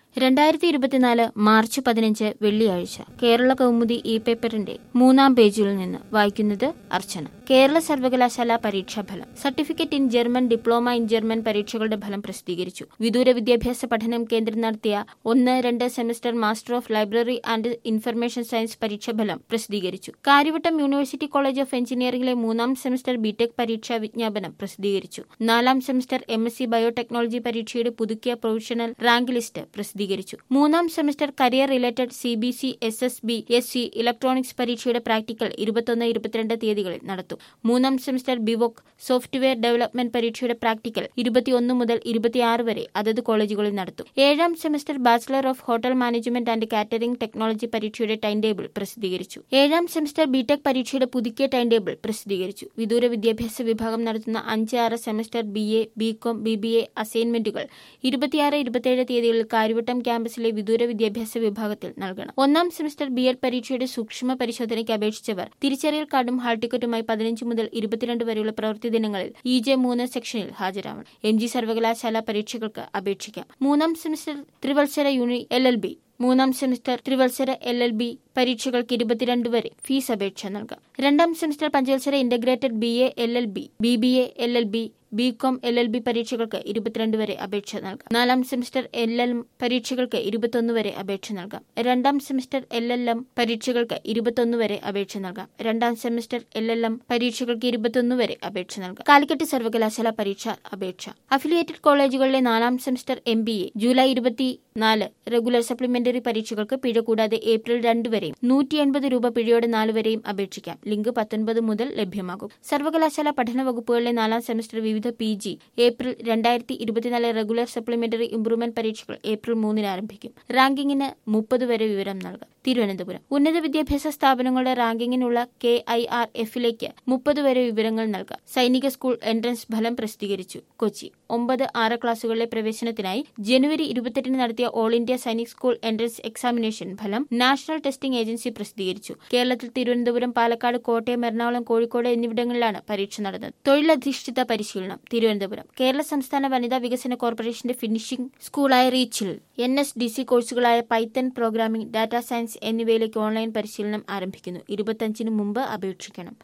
രണ്ടായിരത്തി ഇരുപത്തിനാല് മാർച്ച് പതിനഞ്ച് വെള്ളിയാഴ്ച കേരള കൗമുദി ഇ പേപ്പറിന്റെ മൂന്നാം പേജിൽ നിന്ന് വായിക്കുന്നത് അർച്ചന കേരള സർവകലാശാല പരീക്ഷാഫലം certificate in German diploma in German പരീക്ഷകളുടെ ഫലം പ്രസിദ്ധീകരിച്ചു വിദൂര വിദ്യാഭ്യാസ പഠനം കേന്ദ്രം നടത്തിയ ഒന്ന് രണ്ട് semester master of library and information science പരീക്ഷാഫലം പ്രസിദ്ധീകരിച്ചു കാര്യവട്ടം യൂണിവേഴ്സിറ്റി കോളേജ് ഓഫ് എഞ്ചിനീയറിംഗിലെ മൂന്നാം സെമസ്റ്റർ ബിടെക് പരീക്ഷാ വിജ്ഞാപനം പ്രസിദ്ധീകരിച്ചു നാലാം semester M S C biotechnology പരീക്ഷയുടെ പുതുക്കിയ പ്രൊവിഷണൽ റാങ്ക് ലിസ്റ്റ് പ്രസിദ്ധീകരിച്ചു മൂന്നാം semester career related C B C S S B S C electronics പരീക്ഷയുടെ പ്രാക്ടിക്കൽ ഇരുപത്തൊന്ന് ഇരുപത്തിരണ്ട് തീയതികളിൽ നടത്തും മൂന്നാം സെമസ്റ്റർ ബിവോക് സോഫ്റ്റ്വെയർ ഡെവലപ്മെന്റ് പരീക്ഷയുടെ പ്രാക്ടിക്കൽ ഇരുപത്തിയൊന്ന് മുതൽ ഇരുപത്തിയാറ് വരെ അതത് കോളേജുകളിൽ നടത്തും ഏഴാം semester bachelor of hotel management and catering technology പരീക്ഷയുടെ ടൈം ടേബിൾ പ്രസിദ്ധീകരിച്ചു ഏഴാം സെമസ്റ്റർ ബിടെക് പരീക്ഷയുടെ പുതുക്കിയ ടൈം ടേബിൾ പ്രസിദ്ധീകരിച്ചു വിദൂര വിദ്യാഭ്യാസ വിഭാഗം നടത്തുന്ന അഞ്ച് ആറ് semester B A BCom B B A അസൈൻമെന്റുകൾ ഇരുപത്തിയാറ് ഇരുപത്തിയേഴ് തീയതികളിൽ കാര്യവട്ടം ക്യാമ്പസിലെ വിദൂര വിദ്യാഭ്യാസ വിഭാഗത്തിൽ നൽകണം ഒന്നാം സെമസ്റ്റർ ബി എഡ് പരീക്ഷയുടെ സൂക്ഷ്മ പരിശോധനയ്ക്ക് അപേക്ഷിച്ചവർ തിരിച്ചറിയൽ കാർഡും ഹാൾ ടിക്കറ്റുമായി പതിനഞ്ച് മുതൽ ഇരുപത്തിരണ്ട് വരെയുള്ള പ്രവൃത്തി ദിനങ്ങളിൽ ഇ ജെ മൂന്ന് സെക്ഷനിൽ ഹാജരാവണം എം ജി സർവകലാശാല പരീക്ഷകൾക്ക് അപേക്ഷിക്കാം മൂന്നാം സെമസ്റ്റർ ത്രിവത്സര യൂണി എൽ എൽ ബി മൂന്നാം സെമസ്റ്റർ ത്രിവത്സര എൽ എൽ ബി പരീക്ഷകൾക്ക് ഇരുപത്തിരണ്ട് വരെ ഫീസ് അപേക്ഷ നൽകാം രണ്ടാം സെമസ്റ്റർ പഞ്ചവത്സര integrated B A L L B B B A L L B BCom L L B പരീക്ഷകൾക്ക് ഇരുപത്തിരണ്ട് വരെ അപേക്ഷ നൽകാം നാലാം സെമസ്റ്റർ എൽ എൽ എം പരീക്ഷകൾക്ക് ഇരുപത്തൊന്ന് വരെ അപേക്ഷ നൽകാം രണ്ടാം സെമസ്റ്റർ എൽ എൽ എം പരീക്ഷകൾക്ക് ഇരുപത്തൊന്ന് വരെ അപേക്ഷ നൽകാം രണ്ടാം സെമസ്റ്റർ എൽ എൽ എം പരീക്ഷകൾക്ക് ഇരുപത്തൊന്ന് വരെ അപേക്ഷ നൽകാം കാലിക്കറ്റ് സർവകലാശാല പരീക്ഷ അപേക്ഷ അഫിലിയേറ്റഡ് കോളേജുകളിലെ നാലാം semester M B A July ഇരുപത്തിനാല് റെഗുലർ സപ്ലിമെന്ററി പരീക്ഷകൾക്ക് പിഴ കൂടാതെ ഏപ്രിൽ രണ്ട് വരെയും നൂറ്റി എൺപത് രൂപ പിഴയോടെ നാല് വരെയും അപേക്ഷിക്കാം ലിങ്ക് പത്തൊൻപത് മുതൽ ലഭ്യമാകും സർവകലാശാല പഠന വകുപ്പുകളിലെ നാലാം സെമസ്റ്റർ വിവിധ പി ജി ഏപ്രിൽ രണ്ടായിരത്തി ഇരുപത്തിനാല് റെഗുലർ സപ്ലിമെന്ററി ഇംപ്രൂവ്മെന്റ് പരീക്ഷകൾ ഏപ്രിൽ മൂന്നിന് ആരംഭിക്കും റാങ്കിങ്ങിന് മുപ്പത് വരെ വിവരം നൽകാം തിരുവനന്തപുരം ഉന്നത വിദ്യാഭ്യാസ സ്ഥാപനങ്ങളുടെ റാങ്കിങ്ങിനുള്ള കെ ഐ ആർ എഫിലേക്ക് മുപ്പത് വരെ വിവരങ്ങൾ നൽകാം സൈനിക സ്കൂൾ എൻട്രൻസ് ഫലം പ്രസിദ്ധീകരിച്ചു കൊച്ചി ഒമ്പത് ആറ് ക്ലാസുകളിലെ പ്രവേശനത്തിനായി ജനുവരി ഇരുപത്തെട്ടിന് നടത്തിയ all India Sainik school entrance examination ഫലം നാഷണൽ ടെസ്റ്റിംഗ് ഏജൻസി പ്രസിദ്ധീകരിച്ചു കേരളത്തിൽ തിരുവനന്തപുരം പാലക്കാട് കോട്ടയം എറണാകുളം കോഴിക്കോട് എന്നിവിടങ്ങളിലാണ് പരീക്ഷ നടന്നത് തൊഴിലധിഷ്ഠിത പരിശീലനം തിരുവനന്തപുരം കേരള സംസ്ഥാന വനിതാ വികസന കോർപ്പറേഷന്റെ ഫിനിഷിംഗ് സ്കൂളായ റീച്ചിൽ എൻ എസ് ഡി സി കോഴ്സുകളായ പൈത്തൺ പ്രോഗ്രാമിംഗ് ഡാറ്റാ സയൻസ് എന്നിവയിലേക്ക് ഓൺലൈൻ പരിശീലനം ആരംഭിക്കുന്നു ഇരുപത്തിയഞ്ചിന് മുമ്പ് അപേക്ഷിക്കണം